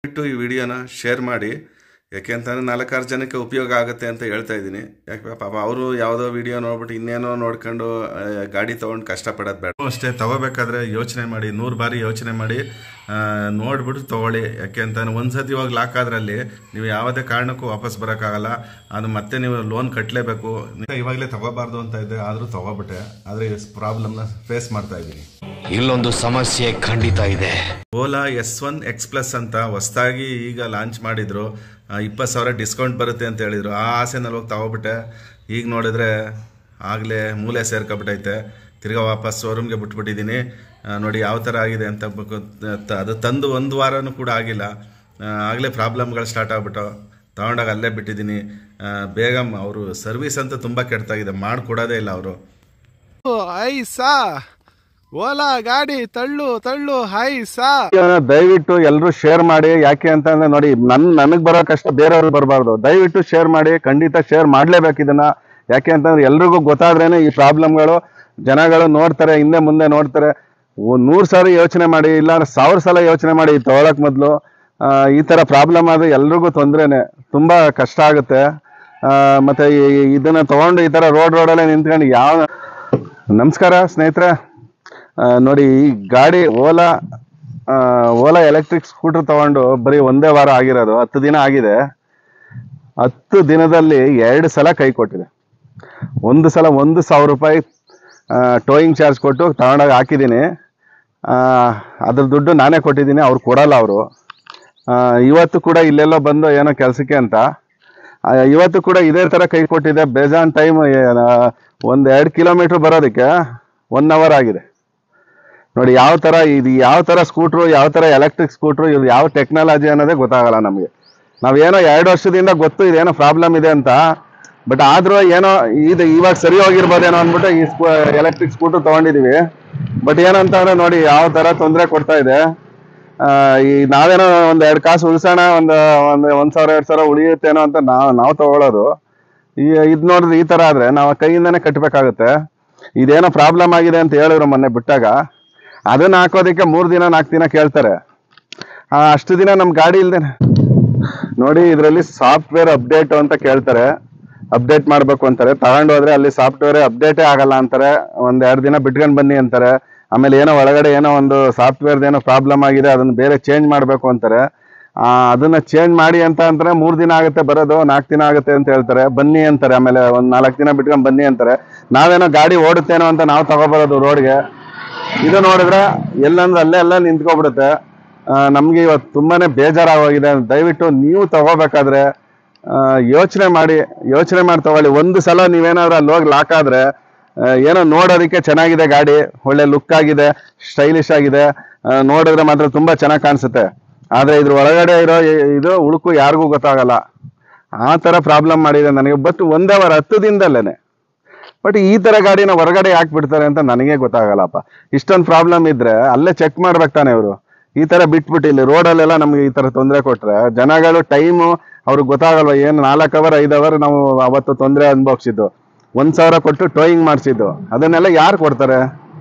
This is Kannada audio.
ದಯವಿಟ್ಟು ಈ ವಿಡಿಯೋನ ಶೇರ್ ಮಾಡಿ ಯಾಕೆಂತಂದ್ರೆ ನಾಲ್ಕಾರು ಜನಕ್ಕೆ ಉಪಯೋಗ ಆಗುತ್ತೆ ಅಂತ ಹೇಳ್ತಾ ಇದ್ದೀನಿ ಯಾಕೆ ಪಾಪ ಅವರು ಯಾವುದೋ ವಿಡಿಯೋ ನೋಡ್ಬಿಟ್ಟು ಇನ್ನೇನೋ ನೋಡ್ಕೊಂಡು ಆ, ಗಾಡಿ ತೊಗೊಂಡು ಕಷ್ಟಪಡೋದು ಬೇಡ ಅಷ್ಟೇ ತಗೋಬೇಕಾದ್ರೆ ಯೋಚನೆ ಮಾಡಿ ನೂರು ಬಾರಿ ಯೋಚನೆ ಮಾಡಿ ಆ, ನೋಡ್ಬಿಟ್ಟು ತಗೊಳ್ಳಿ ಯಾಕೆಂತಂದ್ರೆ ಒಂದ್ಸತಿ ಇವಾಗ ಲಾಕ್ ಆದ್ರಲ್ಲಿ ನೀವು ಯಾವುದೇ ಕಾರಣಕ್ಕೂ ವಾಪಸ್ ಬರೋಕ್ಕಾಗಲ್ಲ ಅದು ಮತ್ತೆ ನೀವು ಲೋನ್ ಕಟ್ಟಲೇಬೇಕು ಇವಾಗಲೇ ತಗೋಬಾರ್ದು ಅಂತ ಇದೆ ಆದರೂ ತಗೋಬಿಟ್ಟೆ ಆದರೆ ಪ್ರಾಬ್ಲಮ್ನ ಫೇಸ್ ಮಾಡ್ತಾ ಇದ್ದೀನಿ ಇಲ್ಲೊಂದು ಸಮಸ್ಯೆ ಖಂಡಿತ ಇದೆ Ola S one X plus ಅಂತ ಹೊಸ್ದಾಗಿ ಈಗ ಲಾಂಚ್ ಮಾಡಿದ್ರು ಇಪ್ಪತ್ತು ಸಾವಿರ ಡಿಸ್ಕೌಂಟ್ ಬರುತ್ತೆ ಅಂತ ಹೇಳಿದ್ರು ಆ ಆಸೆನಲ್ಲಿ ಹೋಗಿ ತಗೋಬಿಟ್ಟೆ ಈಗ ನೋಡಿದ್ರೆ ಆಗಲೇ ಮೂಲೆ ಸೇರ್ಕೊಬಿಟ್ಟೈತೆ ತಿರ್ಗಾ ವಾಪಸ್ ಶೋರೂಮ್ಗೆ ಬಿಟ್ಬಿಟ್ಟಿದ್ದೀನಿ ಆ, ನೋಡಿ ಯಾವ ಥರ ಆಗಿದೆ ಅಂತ ಬ- ತ- ಅದು ತಂದು ಒಂದು ವಾರನೂ ಕೂಡ ಆಗಿಲ್ಲ ಆಗಲೇ ಪ್ರಾಬ್ಲಮ್ಗಳು ಸ್ಟಾರ್ಟ್ ಆಗ್ಬಿಟ್ಟು ತಗೊಂಡಾಗ ಅಲ್ಲೇ ಬಿಟ್ಟಿದ್ದೀನಿ ಆ, ಬೇಗ ಅವರು ಸರ್ವಿಸ್ ಅಂತ ತುಂಬ ಕೆಡ್ತಾಗಿದೆ ಮಾಡಿಕೊಡೋದೇ ಇಲ್ಲ ಅವರು ಐಸಾ ಓಲಾ ಗಾಡಿ ತಳ್ಳು ತಳ್ಳು ಹೈಸಾ ವಿಡಿಯೋನ ದಯವಿಟ್ಟು ಎಲ್ಲರೂ ಶೇರ್ ಮಾಡಿ ಯಾಕೆ ಅಂತಂದ್ರೆ ನೋಡಿ ನನ್ ನನಗ್ ಬರೋ ಕಷ್ಟ ಬೇರೆಯವ್ರಿಗೆ ಬರಬಾರ್ದು ದಯವಿಟ್ಟು ಶೇರ್ ಮಾಡಿ ಖಂಡಿತ ಶೇರ್ ಮಾಡ್ಲೇಬೇಕು ಇದನ್ನ ಯಾಕೆ ಅಂತಂದ್ರೆ ಎಲ್ರಿಗೂ ಗೊತ್ತಾದ್ರೇನೆ ಈ ಪ್ರಾಬ್ಲಮ್ಗಳು ಜನಗಳು ನೋಡ್ತಾರೆ ಹಿಂದೆ ಮುಂದೆ ನೋಡ್ತಾರೆ ಒಂದ್ ನೂರ್ ಸಾರಿ ಯೋಚನೆ ಮಾಡಿ ಇಲ್ಲ ಅಂದ್ರೆ ಸಾವಿರ ಸಲ ಯೋಚನೆ ಮಾಡಿ ತಗೊಳಕ್ ಮೊದ್ಲು ಆ, ಈ ತರ ಪ್ರಾಬ್ಲಮ್ ಆದ್ರೆ ಎಲ್ರಿಗೂ ತೊಂದ್ರೆನೆ ತುಂಬಾ ಕಷ್ಟ ಆಗುತ್ತೆ ಆ, ಮತ್ತೆ ಈ- ಇದನ್ನ ತಗೊಂಡು ಈ ತರ ರೋಡ್ ರೋಡಲ್ಲೇ ನಿಂತ್ಕೊಂಡು ಯಾವ ನಮಸ್ಕಾರ ಸ್ನೇಹಿತರೆ ಆ, ನೋಡಿ ಈ ಗಾಡಿ ಓಲಾ ಆ, ಓಲಾ ಎಲೆಕ್ಟ್ರಿಕ್ ಸ್ಕೂಟರ್ ತಗೊಂಡು ಬರೀ ಒಂದೇ ವಾರ ಆಗಿರೋದು ಹತ್ತು ದಿನ ಆಗಿದೆ ಹತ್ತು ದಿನದಲ್ಲಿ ಎರಡು ಸಲ ಕೈ ಕೊಟ್ಟಿದೆ ಒಂದು ಸಲ ಒಂದು ಸಾವಿರ ರೂಪಾಯಿ ಟೋಯಿಂಗ್ ಚಾರ್ಜ್ ಕೊಟ್ಟು ತಗೊಂಡಾಗ ಹಾಕಿದ್ದೀನಿ ಆ, ಅದ್ರ ದುಡ್ಡು ನಾನೇ ಕೊಟ್ಟಿದ್ದೀನಿ ಅವ್ರು ಕೊಡಲ್ಲ ಅವರು ಇವತ್ತು ಕೂಡ ಇಲ್ಲೆಲ್ಲೋ ಬಂದು ಏನೋ ಕೆಲಸಕ್ಕೆ ಅಂತ ಆ, ಇವತ್ತು ಕೂಡ ಇದೇ ಥರ ಕೈ ಕೊಟ್ಟಿದೆ ಬೇಜಾನ್ ಟೈಮ್ ಒಂದು ಎರಡು ಕಿಲೋಮೀಟ್ರ್ ಬರೋದಕ್ಕೆ ಒನ್ ಅವರ್ ಆಗಿದೆ ನೋಡಿ ಯಾವ ತರ ಇದು ಯಾವ ತರ ಸ್ಕೂಟ್ರು ಯಾವ ತರ ಎಲೆಕ್ಟ್ರಿಕ್ ಸ್ಕೂಟ್ರು ಇದು ಯಾವ ಟೆಕ್ನಾಲಜಿ ಅನ್ನೋದೇ ಗೊತ್ತಾಗಲ್ಲ ನಮಗೆ ನಾವೇನೋ ಎರಡು ವರ್ಷದಿಂದ ಗೊತ್ತು ಇದೇನೋ ಪ್ರಾಬ್ಲಮ್ ಇದೆ ಅಂತ ಬಟ್ ಆದ್ರೂ ಏನೋ ಇದು ಇವಾಗ ಸರಿ ಹೋಗಿರ್ಬೋದೇನೋ ಅಂದ್ಬಿಟ್ಟು ಈ ಎಲೆಕ್ಟ್ರಿಕ್ ಸ್ಕೂಟರ್ ತಗೊಂಡಿದೀವಿ ಬಟ್ ಏನಂತಂದ್ರೆ ನೋಡಿ ಯಾವ ತರ ತೊಂದರೆ ಕೊಡ್ತಾ ಇದೆ ಆ, ಈ ನಾವೇನೋ ಒಂದ್ ಎರಡು ಕಾಸು ಉಳಿಸೋಣ ಒಂದು ಒಂದು ಒಂದ್ ಸಾವಿರ ಎರಡ್ ಸಾವಿರ ಉಳಿಯುತ್ತೇನೋ ಅಂತ ನಾವು ನಾವು ತಗೊಳ್ಳೋದು ಈ ಇದು ನೋಡಿದ್ರೆ ಈ ತರ ಆದ್ರೆ ನಾವು ಕೈಯಿಂದಾನೇ ಕಟ್ಟಬೇಕಾಗುತ್ತೆ ಇದೇನೋ ಪ್ರಾಬ್ಲಮ್ ಆಗಿದೆ ಅಂತ ಹೇಳಿದ್ರು ಮೊನ್ನೆ ಬಿಟ್ಟಾಗ ಅದನ್ನ ಹಾಕೋದಕ್ಕೆ ಮೂರ್ ದಿನ ನಾಲ್ಕು ದಿನ ಕೇಳ್ತಾರೆ ಆ, ಅಷ್ಟು ದಿನ ನಮ್ ಗಾಡಿ ಇಲ್ದೇನೆ ನೋಡಿ ಇದರಲ್ಲಿ ಸಾಫ್ಟ್ವೇರ್ ಅಪ್ಡೇಟ್ ಅಂತ ಕೇಳ್ತಾರೆ ಅಪ್ಡೇಟ್ ಮಾಡ್ಬೇಕು ಅಂತಾರೆ ತಗೊಂಡು ಹೋದ್ರೆ ಅಲ್ಲಿ ಸಾಫ್ಟ್ವೇರ್ ಅಪ್ಡೇಟೇ ಆಗಲ್ಲ ಅಂತಾರೆ ಒಂದ್ ಎರಡು ದಿನ ಬಿಟ್ಕೊಂಡ್ ಬನ್ನಿ ಅಂತಾರೆ ಆಮೇಲೆ ಏನೋ ಒಳಗಡೆ ಏನೋ ಒಂದು ಸಾಫ್ಟ್ವೇರ್ ಏನೋ ಪ್ರಾಬ್ಲಮ್ ಆಗಿದೆ ಅದನ್ನ ಬೇರೆ ಚೇಂಜ್ ಮಾಡ್ಬೇಕು ಅಂತಾರೆ ಆ, ಅದನ್ನ ಚೇಂಜ್ ಮಾಡಿ ಅಂತ ಅಂದ್ರೆ ಮೂರ್ ದಿನ ಆಗುತ್ತೆ ಬರೋದು ನಾಲ್ಕು ದಿನ ಆಗುತ್ತೆ ಅಂತ ಹೇಳ್ತಾರೆ ಬನ್ನಿ ಅಂತಾರೆ ಆಮೇಲೆ ಒಂದ್ ನಾಲ್ಕು ದಿನ ಬಿಟ್ಕೊಂಡ್ ಬನ್ನಿ ಅಂತಾರೆ ನಾವೇನೋ ಗಾಡಿ ಓಡುತ್ತೇನೋ ಅಂತ ನಾವು ತಗೊಬರೋದು ರೋಡ್ಗೆ ಇದು ನೋಡಿದ್ರೆ ಎಲ್ಲಂದ್ರೆ ಅಲ್ಲೇ ಎಲ್ಲ ನಿಂತ್ಕೊಬಿಡುತ್ತೆ ಆ, ನಮ್ಗೆ ಇವತ್ತು ತುಂಬಾನೇ ಬೇಜಾರಾಗೋಗಿದೆ ದಯವಿಟ್ಟು ನೀವು ತಗೋಬೇಕಾದ್ರೆ ಯೋಚನೆ ಮಾಡಿ ಯೋಚನೆ ಮಾಡಿ ತಗೊಳ್ಳಿ ಒಂದು ಸಲ ನೀವೇನಾದ್ರೂ ಅಲ್ಲಿ ಹೋಗಿ ಲಾಕ್ ಆದ್ರೆ ಆ, ಏನೋ ನೋಡೋದಕ್ಕೆ ಚೆನ್ನಾಗಿದೆ ಗಾಡಿ ಒಳ್ಳೆ ಲುಕ್ ಆಗಿದೆ ಸ್ಟೈಲಿಶ್ ಆಗಿದೆ ಆ, ನೋಡಿದ್ರೆ ಮಾತ್ರ ತುಂಬಾ ಚೆನ್ನಾಗಿ ಕಾಣಿಸುತ್ತೆ ಆದ್ರೆ ಇದ್ರ ಒಳಗಡೆ ಇರೋ ಇ- ಇದು ಉಳುಕು ಯಾರಿಗೂ ಗೊತ್ತಾಗಲ್ಲ ಆ ತರ ಪ್ರಾಬ್ಲಮ್ ಮಾಡಿದೆ ನನಗೆ ಬಟ್ ಒಂದೇ ವಾರ ಹತ್ತು ದಿನದಲ್ಲೇನೆ ಬಟ್ ಈ ತರ ಗಾಡಿನ ಹೊರಗಡೆ ಯಾಕೆ ಬಿಡ್ತಾರೆ ಅಂತ ನನಗೆ ಗೊತ್ತಾಗಲ್ಲಪ್ಪ ಇಷ್ಟೊಂದು ಪ್ರಾಬ್ಲಮ್ ಇದ್ರೆ ಅಲ್ಲೇ ಚೆಕ್ ಮಾಡ್ಬೇಕು ತಾನೆ ಇವರು ಈ ತರ ಬಿಟ್ಬಿಟ್ಟು ಇಲ್ಲಿ ರೋಡಲ್ಲೆಲ್ಲ ನಮ್ಗೆ ಈ ತರ ತೊಂದರೆ ಕೊಟ್ರೆ ಜನಗಳು ಟೈಮು ಅವ್ರಿಗೆ ಗೊತ್ತಾಗಲ್ವ ಏನು ನಾಲ್ಕು ಅವರ್ ಐದು ಅವರ್ ನಾವು ಅವತ್ತು ತೊಂದರೆ ಅನುಭವಿಸಿದ್ದು ಒಂದ್ ಸಾವಿರ ಕೊಟ್ಟು ಟೋಯಿಂಗ್ ಮಾಡಿಸಿದ್ದು ಅದನ್ನೆಲ್ಲ ಯಾರು ಕೊಡ್ತಾರೆ